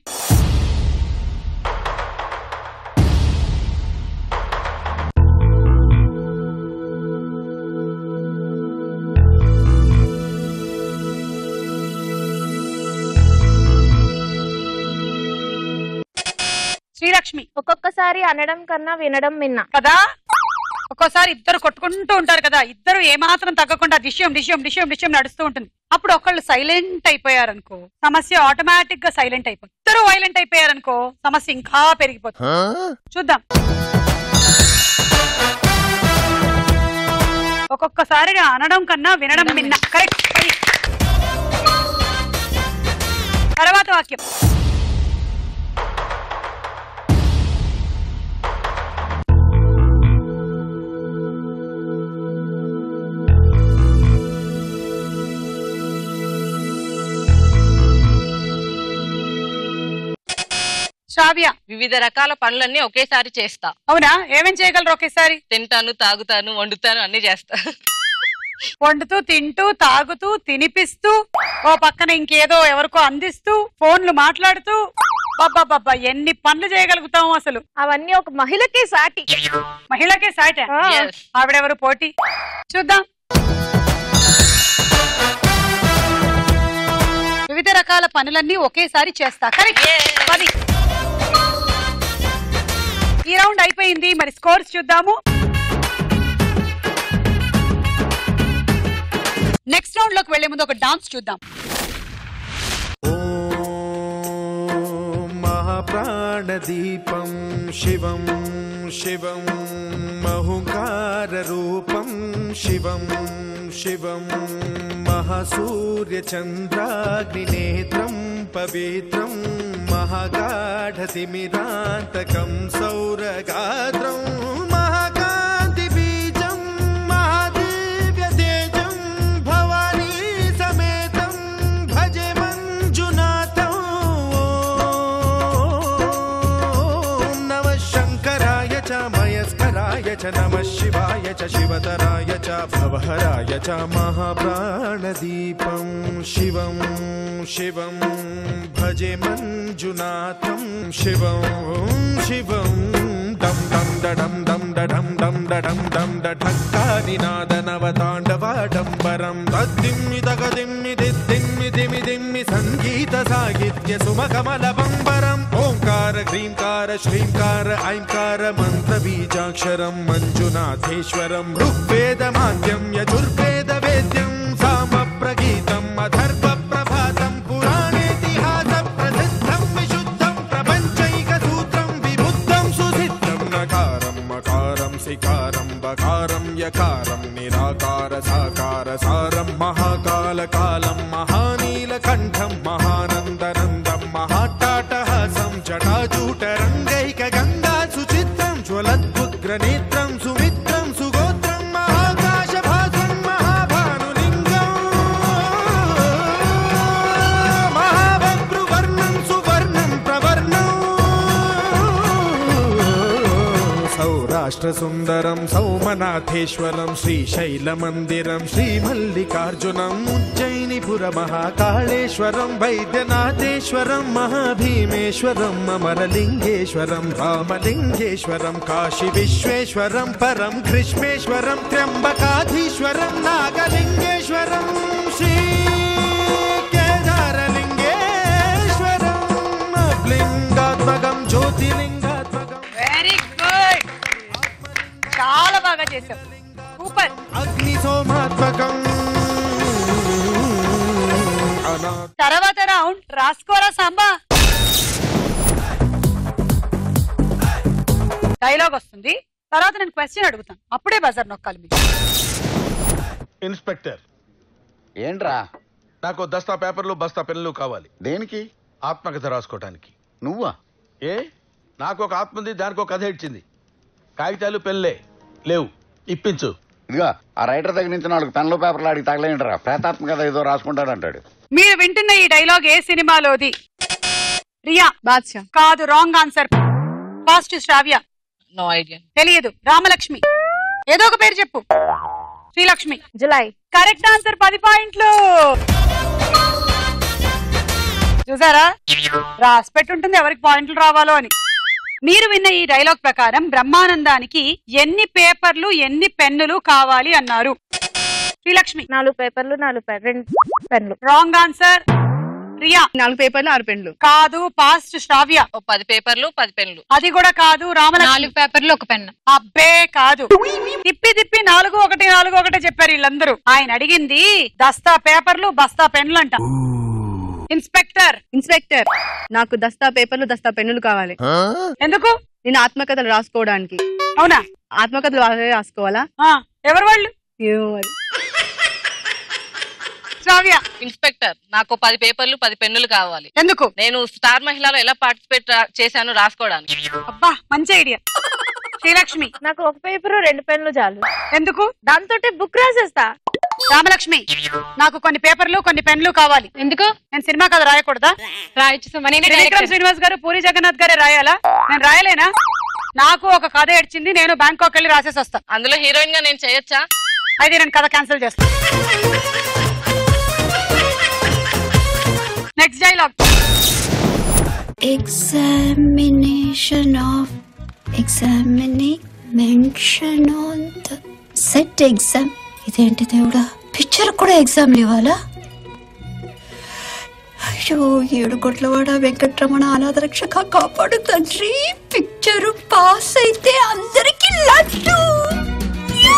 శ్రీలక్ష్మి ఒక్కొక్కసారి అనడం కన్నా వినడం విన్నా కదా ఒక్కోసారి ఇద్దరు కొట్టుకుంటూ ఉంటారు కదా ఇద్దరు ఏమాత్రం తగ్గకుండా డిష్యం డిష్యం డిష్యం డిష్యం నడుస్తూ ఉంటుంది అప్పుడు ఒకళ్ళు సైలెంట్ అయిపోయారు అనుకో సమస్య ఆటోమేటిక్ గా సైలెంట్ అయిపోతుంది ఇద్దరు వైలెంట్ అయిపోయారు అనుకో సమస్య ఇంకా పెరిగిపోతుంది చూద్దాం ఒక్కొక్కసారి అనడం కన్నా వినడం విన్నా కరెక్ట్ తర్వాత వాక్యం శ్రావ్య వివిధ రకాల పనులన్నీ ఒకేసారి చేస్తా అవునా ఏమేం చేయగలరు ఒకేసారి తింటాను తాగుతాను వండుతాను అన్ని చేస్తా వండుతూ తింటూ తాగుతూ తినిపిస్తూ ఓ పక్కన ఇంకేదో ఎవరికో అందిస్తూ ఫోన్లు మాట్లాడుతూ బాబా ఎన్ని పనులు చేయగలుగుతాం అసలు అవన్నీ ఒక మహిళకే సాటి మహిళకే సాట Yes. ఆవిడెవరు పోటీ చూద్దాం వివిధ రకాల పనులన్నీ ఒకేసారి చేస్తా కరెక్ట్ పది ఈ రౌండ్ అయిపోయింది మరి స్కోర్స్ చూద్దాము నెక్స్ట్ రౌండ్ లోకి వెళ్లే ముందు ఒక డాన్స్ చూద్దాం महाप्राणदीपं शिवं शिवं महुकाररूपं शिवं शिवं महासूर्यचन्द्राग्निनेत्रं पवित्रं महागाढतिमिरान्तकं सौरगात्रं महाकान्तिबीजं महादिव्यतेजं भवानी समेतं भजे मञ्जुनाथं ॐ नमः शङ्कराय च मयस्कराय च नमः शिवाय च शिवतराय च भवहराय च महाप्राणदीपं शिवं शिवं भजे मञ्जुनाथं शिवं शिवं दं दं दडं दं दडं दं दडं दं डढक्कानिनादनवताण्डवाडम्बरं तद्दिम्मि तगदिम्मि दिद्दिम्मि दिमि दिम्मि सङ्गीतसाहित्य सुमकमलबम्बरम् ओङ्कार ह्रीङ्कार श्रीङ्कार ऐङ्कार मन्त्रबीजाक्षरं मञ्जुनाथेश्वरं ऋग्वेदमाद्यं यजुर्वेदवेद्यं सामप्रगीतम् अथर्वप्रभातं पुराणेतिहासप्रसिद्धं विशुद्धं प्रपञ्चैकसूत्रं विबुद्धं सुसिद्धं नकारं मकारं सिकारं बकारं यकारं निराकार साकार सारं महाकालकालं महानीलकण्ठं महानन्दनन्दं महाट्टाटहासं जटाजूटरङ्गैकगङ्गा सुचित्रं ज्वलद्भुग्रनेत्रं सुमित्रं सुगोत्रं महाकाशभासं महाभानुलिङ्गम् महाभद्रुवर्णं सुवर्णं प्रवर्णम् सौराष्ट्रसुन्दरं सौमनाथेश्वरं श्रीशैलमन्दिरं श्रीमल्लिकार्जुनम् उज्जयिनिपुरमहाकाळेश्वरं वैद्यनाथेश्वरं महाभीमेश्वरम् अमरलिङ्गेश्वरं रामलिङ्गेश्वरं काशीविश्वेश्वरं परं कृष्णेश्वरं त्र्यम्बकाधीश्वरं नागलिङ्गेश्वरं श्रीकेदारलिङ्गेश्वरम् अब्लिङ्गात्मकं ज्योतिलिङ्गात्मकं వెరీ గుడ్ చాలా బాగా చేసావు సూపర్ అగ్నిసోమాత్మకం అనా తర్వాత రౌండ్ రాసుకోరా సాంబా డైలాగ్ వస్తుంది తర్వాత నేను క్వశ్చన్ అడుగుతాను అప్పుడే బజార్ నొక్కాలి మీరు ఇన్స్పెక్టర్ ఏంట్రా నాకు దస్తా పేపర్లు బస్తా పెన్నులు కావాలి దేనికి ఆత్మకథ రాసుకోవటానికి నువ్వా ఏ నాకు ఒక ఆత్మ ఉంది దానికి ఒక కథ ఇచ్చింది కాగితాలు పెన్లే లేవు ఇప్పించు ఇదిగా ఆ రైటర్ దగ్గర నుంచి నాలుగు పెన్లు పేపర్లు అడిగి తగలేంటరా ప్రేతాత్మ కథ ఏదో రాసుకుంటాడంటాడు మీరు వింటున్న ఈ డైలాగ్ ఏ సినిమాలోది రియా బాద్షా కాదు wrong answer fast Sravya no idea తెలియదు రామలక్ష్మి ఏదో ఒక పేరు చెప్పు శ్రీలక్ష్మి జులై కరెక్ట్ ఆన్సర్ పది పాయింట్లు చూసారా రాసి పెట్టుంటుంది ఎవరికి పాయింట్లు రావాలో అని మీరు విన్న ఈ డైలాగ్ ప్రకారం బ్రహ్మానందానికి ఎన్ని పేపర్లు ఎన్ని పెన్నులు కావాలి అన్నారు శ్రీలక్ష్మి నాలుగు పేపర్లు నాలుగు పెన్ రెండు పెన్లు రాంగ్ ఆన్సర్ ప్రియా నాలుగు పేపర్లు ఆరు పెన్లు కాదు పాస్ట్ శ్రావ్య ఓ పది పేపర్లు పది పెన్లు అది కూడా కాదు రామలక్ష్మి నాలుగు పేపర్లు ఒక పెన్ అబ్బే కాదు తిప్పి తిప్పి నాలుగు ఒకటి నాలుగు ఒకటి చెప్పారు వీళ్ళందరూ ఆయన అడిగింది దస్తా పేపర్లు బస్తా పెన్లు అంట ఇన్స్పెక్టర్ ఇన్స్పెక్టర్ నాకు దస్తా పేపర్లు దస్తా పెన్నులు కావాలి ఎందుకు నేను ఆత్మకథలు రాసుకోవడానికి అవునా ఆత్మకథలు వాళ్ళే రాసుకోవాలా ఆ, ఎవరు వాళ్ళు ఏమో మరి శ్రావ్య ఇన్స్పెక్టర్ నాకు పది పేపర్లు పది పెన్నులు కావాలి ఎందుకు నేను స్టార్ మహిళలో ఎలా పార్టిసిపేట్ చేశాను రాసుకోవడానికి అబ్బా మంచి ఐడియా శ్రీలక్ష్మి నాకు ఒక పేపర్ రెండు పెన్లు చాలు ఎందుకు దాంతో బుక్ రాసేస్తా రామలక్ష్మి నాకు కొన్ని పేపర్లు కొన్ని పెన్లు కావాలి ఎందుకు నేను సినిమా కథ రాయకూడదా రాయొచ్చు సుమా నేనే త్రివిక్రమ్ డైరెక్టర్. శ్రీనివాస్ గారు పూరి జగన్నాథ్ గారే రాయాలా నేను రాయలేనా నాకు ఒక కథ ఏడ్చింది నేను బ్యాంకాక్ వెళ్ళి రాసేసి వస్తా అందులో హీరోయిన్ గా నేను చేయొచ్చా అయితే నేను కథ క్యాన్సిల్ చేస్తా next dialogue examination of examining mention on the set exam ఇదేంటి దేవుడా పిక్చర్ కూడా ఎగ్జామ్లు ఇవ్వాలా అయ్యో ఏడు కొట్లవాడ వెంకట్రమణ అనాథ రక్షక కాపాడు తండ్రి పిక్చరు పాస్ అయితే అందరికి లడ్డు యూ!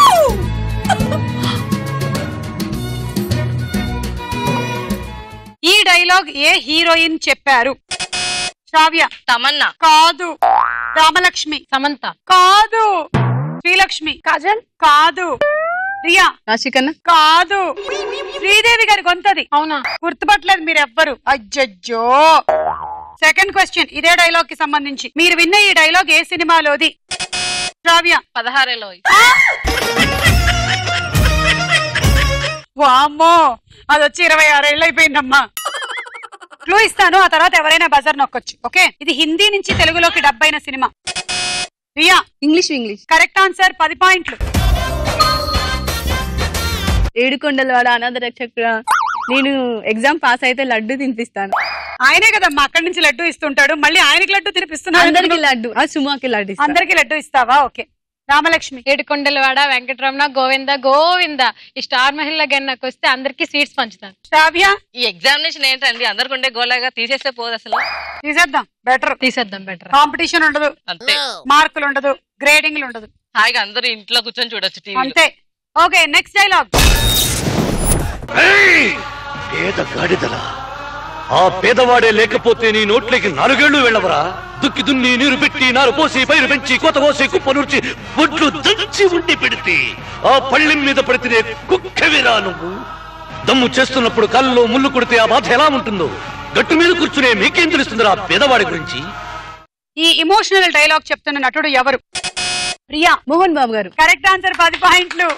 ఈ డైలాగ్ ఏ హీరోయిన్ చెప్పారు శ్రావ్య తమన్నా కాదు రామలక్ష్మి సమంత కాదు శ్రీలక్ష్మి కాజల్ కాదు రియా రాశికన్నా కాదు శ్రీదేవి గారి గొంతది అవునా గుర్తుపట్టలేదు మీరు ఎవ్వరు అజ్జజ్జో సెకండ్ క్వశ్చన్ ఇదే డైలాగ్ కి సంబంధించి మీరు విన్న ఈ డైలాగ్ ఏ సినిమాలోది శ్రావ్య పదహారేలో వామ్మో అది వచ్చి ఇరవై ఆరేళ్ళు అయిపోయిందమ్మా క్లూ ఇస్తాను ఆ తర్వాత ఎవరైనా బజర్ నొక్కొచ్చు ఓకే ఇది హిందీ నుంచి తెలుగులోకి డబ్ అయిన సినిమా Riya English English correct answer పది పాయింట్లు ఏడుకొండల వాడ అనాథ రక్షకుడా నేను ఎగ్జామ్ పాస్ అయితే లడ్డు తినిపిస్తాను ఆయనే కదమ్మా అక్కడి నుంచి లడ్డు ఇస్తుంటాడు మళ్ళీ ఆయనకి లడ్డు తినిపిస్తున్నాడు అందరికి లడ్డు ఆ సుమాకి లడ్డు ఇస్తాను. అందరికి లడ్డు ఇస్తావా ఓకే రామలక్ష్మి ఏడుకొండలవాడ వెంకటరమణ గోవింద గోవింద ఈ స్టార్ మహిళ గన్నకు వస్తే అందరికి స్వీట్స్ పంచుతాను శ్రావ్య ఈ ఎగ్జామినేషన్ ఏంటండి అందరికి ఉండే గోలాగా తీసేస్తే పోదు అసలు తీసేద్దాం బెటర్ తీసేద్దాం బెటర్ కాంపిటీషన్ ఉండదు అంతే మార్కులు ఉండదు గ్రేడింగ్లు ఉండదు హాయిగా అందరూ ఇంట్లో కూర్చొని చూడొచ్చు టీవీ అంతే ఓకే నెక్స్ట్ డైలాగ్ పేద గాడిదలా ఆ పేదవాడే లేకపోతే నీ నోట్లోకి నాలుగేళ్లు వెళ్ళవరా దుక్కి దున్ని నీరు పెట్టి నారు పోసి పైరు పెంచి కోత పోసి కుప్ప నూర్చి ఒడ్లు దంచి ఉండి పెడితే ఆ పళ్ళెం మీద పడితేనే కుక్కవిరా నువ్వు దమ్ము చేస్తున్నప్పుడు కల్లో ముళ్ళు కొడితే ఆ బాధ ఎలా ఉంటుందో గట్టు మీద కూర్చునే మీకేం తెలుస్తుందిరా ఆ పేదవాడి గురించి ఈ ఇమోషనల్ డైలాగ్ చెప్తున్న నటుడు ఎవరు ప్రియా మోహన్ బాబు గారు కరెక్ట్ ఆన్సర్ పది పాయింట్లు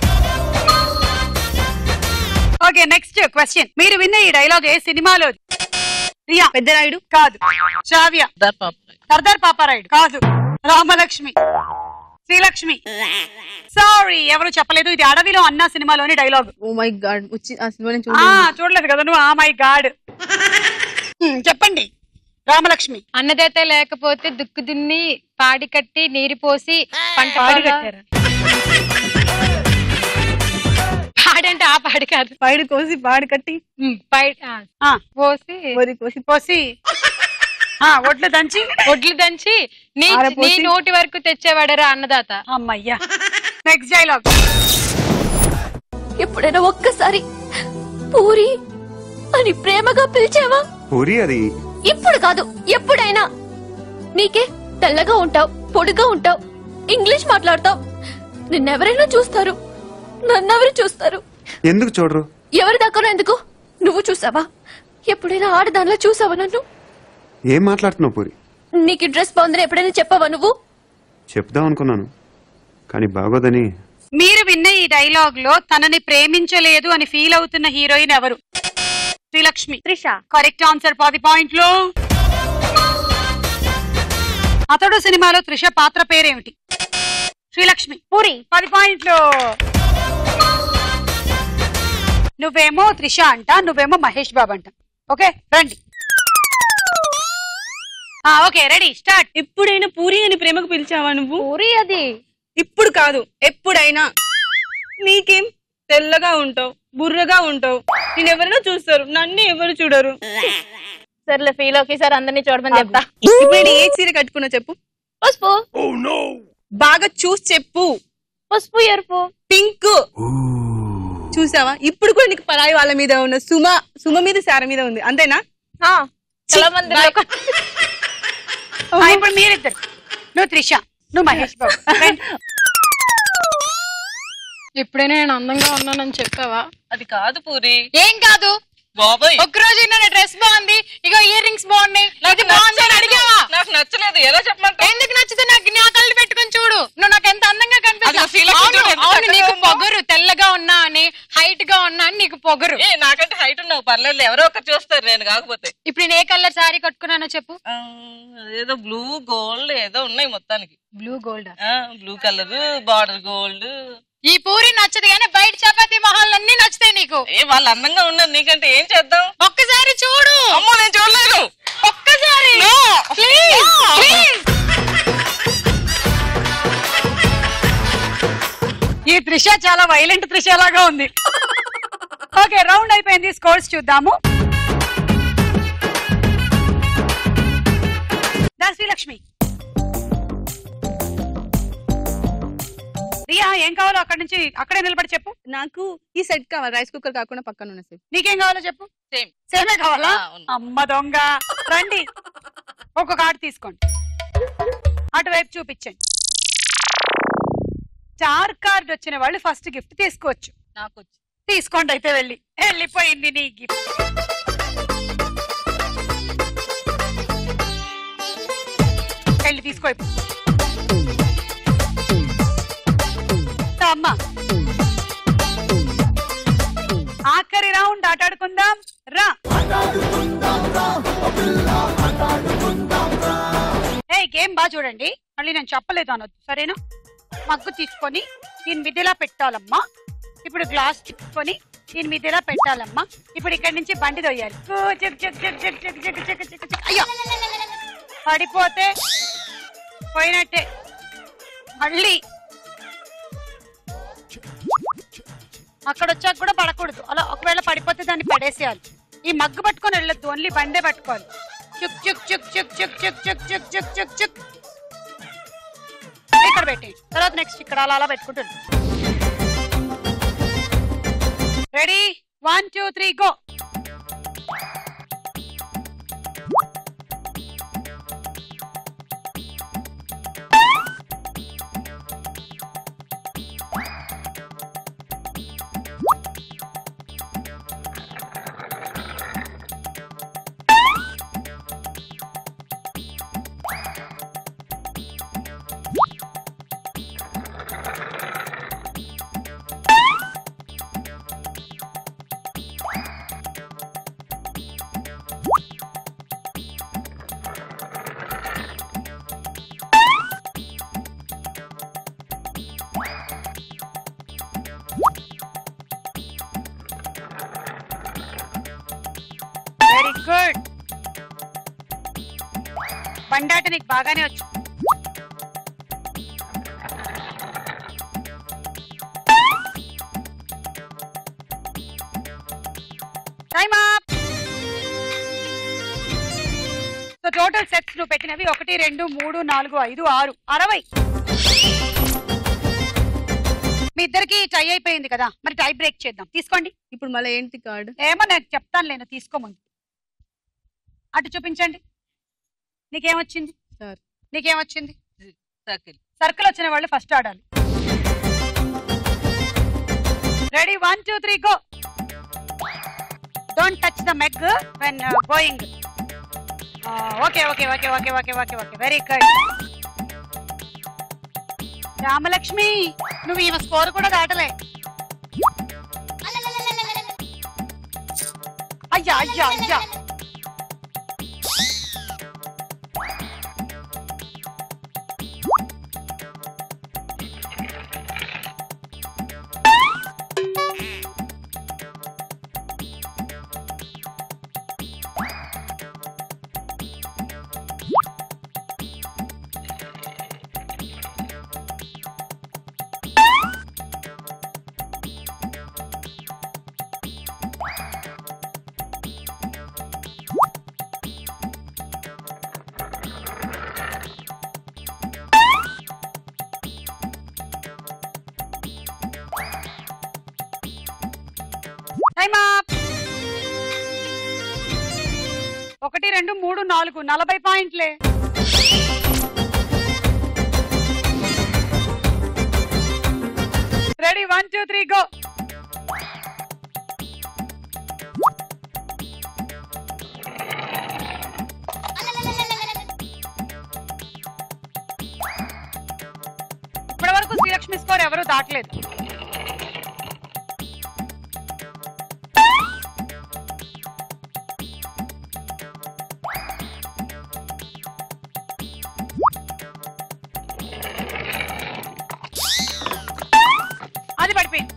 ఓకే నెక్స్ట్ క్వశ్చన్ మీరు విన్న ఈ డైలాగ్ ఏ సినిమాలో ప్రియా పెద్దరాయుడు కాదు శ్రావ్య సర్దార్ పాపారాయుడు కాదు రామలక్ష్మి శ్రీలక్ష్మి సారీ ఎవరు చెప్పలేదు ఇది అడవిలో అన్న సినిమాలోని డైలాగ్ ఓ మై గాడ్ వచ్చి ఆ సినిమా నేను ఆ చూడలేదు. చూడలేదు కదా నువ్వు ఆ మై గాడ్ చెప్పండి రామలక్ష్మి అన్నదైతే లేకపోతే దుక్కు దున్ని పాడి కట్టి నీరు పోసి పంట పాడి పొలా- కట్టారా? పాడి అంటే ఆ పాడి కాదు పైడు కోసి పాడు కట్టి ఉమ్, పై- ఆ, ఆ, పోసి వరి కోసి పోసి ఆ, ఒడ్లు దంచి ఒడ్లు దంచి నీ ఆరపోసి. నీ నోటి వరకు తెచ్చేవాడరా అన్నదాత అమ్మయ్యా నెక్స్ట్ డైలాగ్ ఎప్పుడైనా ఒక్కసారి పూరి అని ప్రేమగా పిలిచావా పూరి అది ఇప్పుడు కాదు ఎప్పుడైనా నీకే తెల్లగా ఉంటావు పొడిగా ఉంటావు ఇంగ్లీష్ మాట్లాడతావు నిన్నెవరైనా చూస్తారు నన్నెవరు చూస్తారు ఎందుకు చూడరు ఎవరి దాకా ఎందుకు నువ్వు చూసావా ఎప్పుడైనా ఆడదానిలా చూసావా నన్ను ఏం మాట్లాడుతున్నావు పూరి నీకు ఈ డ్రెస్ బాగుందని ఎప్పుడైనా చెప్పావా నువ్వు చెప్దాం అనుకున్నాను కానీ బాగోదని మీరు విన్న ఈ డైలాగ్ లో తనని ప్రేమించలేదు అని ఫీల్ అవుతున్న హీరోయిన్ ఎవరు శ్రీలక్ష్మి త్రిష కరెక్ట్ ఆన్సర్ పది పాయింట్లు అతడు సినిమాలో త్రిష పాత్ర పేరేమిటి శ్రీలక్ష్మి పూరి పది పాయింట్లు నువ్వేమో త్రిష అంట నువ్వేమో మహేష్ బాబు అంట ఓకే రండి ఆ, ఓకే రెడీ స్టార్ట్ ఎప్పుడైనా పూరి అని ప్రేమకు పిలిచావా నువ్వు పూరి అది ఇప్పుడు కాదు ఎప్పుడైనా నీకేం తెల్లగా ఉంటావు బుర్రగా ఉంటావు నేను ఎవరైనా చూస్తారు నన్ను ఎవరు చూడరు సర్లే ఫీల్ ఓకే సార్ అందరినీ చూడమని చెప్తా ఇప్పుడు నేను ఏ చీర కట్టుకున్నా చెప్పు పసుపు బాగా చూసి చెప్పు పసుపు ఎరుపు పింక్ చూసావా ఇప్పుడు కూడా నీకు పరాయి వాళ్ళ మీద ఉన్న సుమ సుమ మీద శార మీద ఉంది అంతేనా చాలా మంది ఆ, ఇప్పుడు మీరిద్దరు నువ్వు త్రిష నువ్వు మహేష్ బాబు రండి. ఎప్పుడైనా నేను అందంగా ఉన్నానని చెప్పావా అది కాదు పూరి ఏం కాదు బాబాయ్ ఒక్క రోజు నా డ్రెస్ బాగుంది ఇగో ఇయర్ రింగ్స్ బాగున్నాయి ఇది బాగుంది అని అడిగావా నాకు నచ్చలేదు ఎలా చెప్పమంటావు ఎందుకు నచ్చితే నాకు నా కళ్ళు పెట్టుకొని చూడు నువ్వు నాకు ఎంత అందంగా అదిగో feel కనిపిస్తావు అవుతుంది, ఎంత అవును చక్కగా నీకు ఉందో. పొగరు తెల్లగా ఉన్నా అని హైట్ గా ఉన్నా అని నీకు పొగరు ఏ నాకంటే హైట్ ఉన్నావు పర్లేదు ఎవరో ఒకరు చూస్తారు నేను కాకపోతే ఇప్పుడు నేను ఏ కలర్ సారీ కట్టుకున్నానో చెప్పు ఏదో బ్లూ గోల్డ్ ఏదో ఉన్నాయి మొత్తానికి blue gold blue colour border gold ఈ పూరి నచ్చదు కానీ బయట చపాతీ మహాల్ అన్ని నచ్చుతాయి నీకు ఏ వాళ్ళు అందంగా ఉన్నారు నీకంటే ఏం చేద్దాం ఒక్కసారి చూడు అమ్మో నేను చూడలేను ఒక్కసారి No. Please No. ప్లీజ్ ఈ త్రిష చాలా వైలెంట్ త్రిష లాగా ఉంది ఓకే రౌండ్ అయిపోయింది స్కోర్స్ చూద్దాము దాసి లక్ష్మి రియా ఏం కావాలో అక్కడి నుంచి అక్కడే నిలబడి చెప్పు నాకు ఈ సెట్ కావాలి రైస్ కుక్కర్ కాకుండా పక్కన ఉన్న సెట్ నీకేం కావాలో చెప్పు సేమ్ సేమే కావాలా ఆ, అవును. అమ్మ దొంగ రండి ఒక కార్డు తీసుకోండి అటువైపు చూపించండి స్టార్ కార్డ్ వచ్చిన వాళ్ళు ఫస్ట్ గిఫ్ట్ తీసుకోవచ్చు నాకు వచ్చి తీసుకోండి అయితే వెళ్ళి వెళ్ళిపోయింది నీ గిఫ్ట్ వెళ్ళి తీసుకో ఇప్పుడు. దా అమ్మా ఆఖరి రౌండ్ ఆటాడుకుందాం రా ఏ గేమ్ బాగా చూడండి మళ్ళీ నేను చెప్పలేదు అనొద్దు సరేనా మగ్గు తీసుకొని దీని మిదిలా పెట్టాలమ్మా ఇప్పుడు గ్లాస్ తీసుకొని దీని మిదిలా పెట్టాలమ్మా ఇప్పుడు ఇక్కడి నుంచి బండి తొయ్యాలి కు చిక్ చిక్ చిక్ చిక్ చిక్ చిక్ చిక్ చిక్ చిక్. అయ్యో పడిపోతే పోయినట్టే మళ్ళీ అక్కడ వచ్చాక కూడా పడకూడదు అలా ఒకవేళ పడిపోతే దాన్ని పడేసేయాలి ఈ మగ్గు పట్టుకొని వెళ్ళొద్దు ఓన్లీ బండే పట్టుకోవాలి చుక్ చుక్ చుక్ చుక్ చుక్ చుక్ చుక్ చుక్ చుక్ చుక్ చుక్ ఇక్కడ పెట్టి తర్వాత నెక్స్ట్ ఇక్కడ అలా అలా పెట్టుకుంటుంది ready one two three go very good బండాట నీకు బాగానే వచ్చు time up so total sets నువ్వు పెట్టినవి ఒకటి రెండు మూడు నాలుగు ఐదు ఆరు అరవై మీ ఇద్దరికి టై అయిపోయింది కదా మరి టై బ్రేక్ చేద్దాం తీసుకోండి ఇప్పుడు మళ్ళీ ఏంటి కార్డ్ ఏమో నేను చెప్తాను లేను తీసుకోముందు అటు చూపించండి నీకేమొచ్చింది సార్ నీకేమొచ్చింది సర్కిల్ సర్కిల్ వచ్చిన వాళ్ళు ఫస్ట్ ఆడాలి ready one two three go don't touch the mug when going okay okay okay okay okay okay okay very good Ramalakshmi నువ్వు ఈమె స్కోర్ కూడా దాటలే అయ్యా అయ్యా అయ్యా టైమ్ అప్ ఒకటి రెండు మూడు నాలుగు నలభై పాయింట్లే ready one two three go ఇప్పటి వరకు శ్రీలక్ష్మి స్కోర్ ఎవరు దాటలేదు అది పడిపోయింది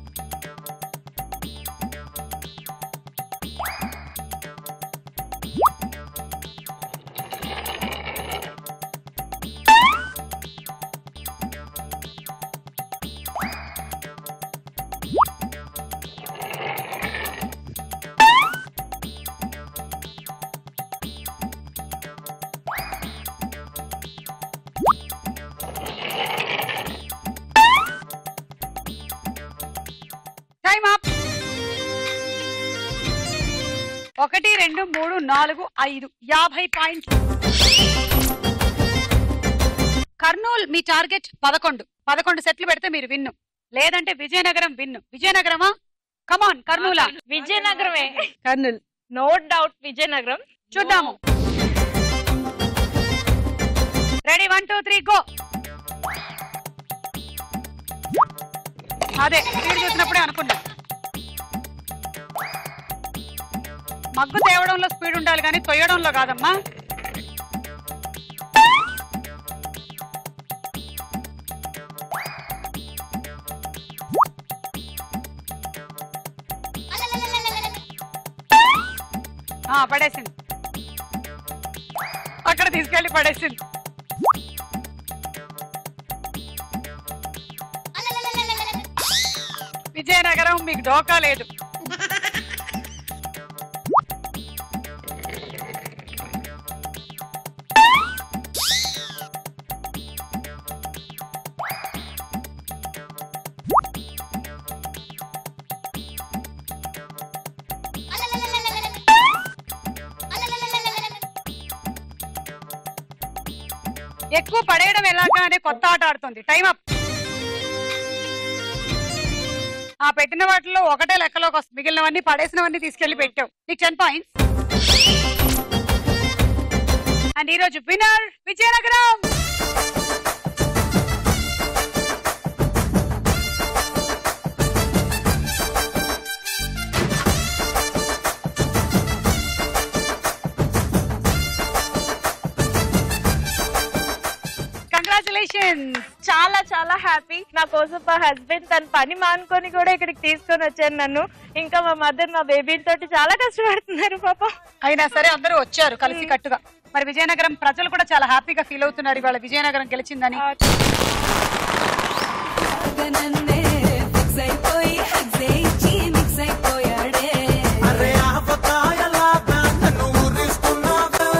టైమ్ అప్ ఒకటి రెండు మూడు నాలుగు ఐదు యాభై పాయింట్ కర్నూలు మీ టార్గెట్ పదకొండు పదకొండు సెట్లు పెడితే మీరు విన్ను లేదంటే విజయనగరం విన్ను విజయనగరమా కమాన్ కర్నూలా విజయనగరమే కర్నూలు నో డౌట్ విజయనగరం చూద్దాము ready one two three go అదే స్పీడ్ చూసినప్పుడే అనుకున్నా మగ్గు తేవడంలో స్పీడ్ ఉండాలి కానీ తొయ్యడంలో కాదమ్మా ఆ, పడేసింది అక్కడ తీసుకెళ్లి పడేసింది విజయనగరం మీకు డోకా లేదు ఎక్కువ పడేయడం ఎలాగా అనే కొత్త ఆట ఆడుతుంది టైం అప్ ఆ పెట్టిన వాటిలో ఒకటే లెక్కలోకి వస్తుంది మిగిలినవన్నీ పడేసినవన్నీ తీసుకెళ్లి పెట్టావు నీకు టెన్ పాయింట్స్ అండ్ ఈరోజు విన్నర్ విజయనగరం కంగ్రాచులేషన్స్ చాలా చాలా హ్యాపీ నా కోసం మా హస్బెండ్ తన పని మానుకొని కూడా ఇక్కడికి తీసుకొని వచ్చాను నన్ను ఇంకా మా మదర్ మా బేబీ తోటి చాలా కష్టపడుతున్నారు పాప అయినా సరే అందరూ వచ్చారు కలిసి కట్టుగా మరి విజయనగరం ప్రజలు కూడా చాలా హ్యాపీగా ఫీల్ అవుతున్నారు ఇవాళ విజయనగరం గెలిచిందని అరే ఆపకాయలాగా నన్ను ఊరిస్తున్నావే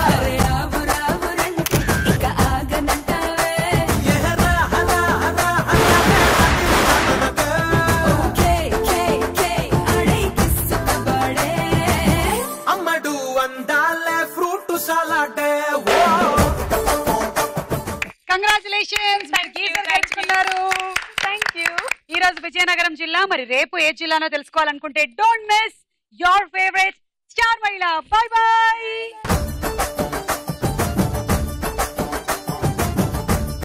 ఎహరా హరా హరా అమ్మడు అందాలే ఫ్రూట్ సలాడే కంగ్రాచులేషన్స్ మీరు గీతలు గెలుచుకున్నారు థ్యాంక్ యూ ఈ రోజు విజయనగరం జిల్లా మరి రేపు ఏ జిల్లానో తెలుసుకోవాలనుకుంటే don't miss your favourite star Mahila bye by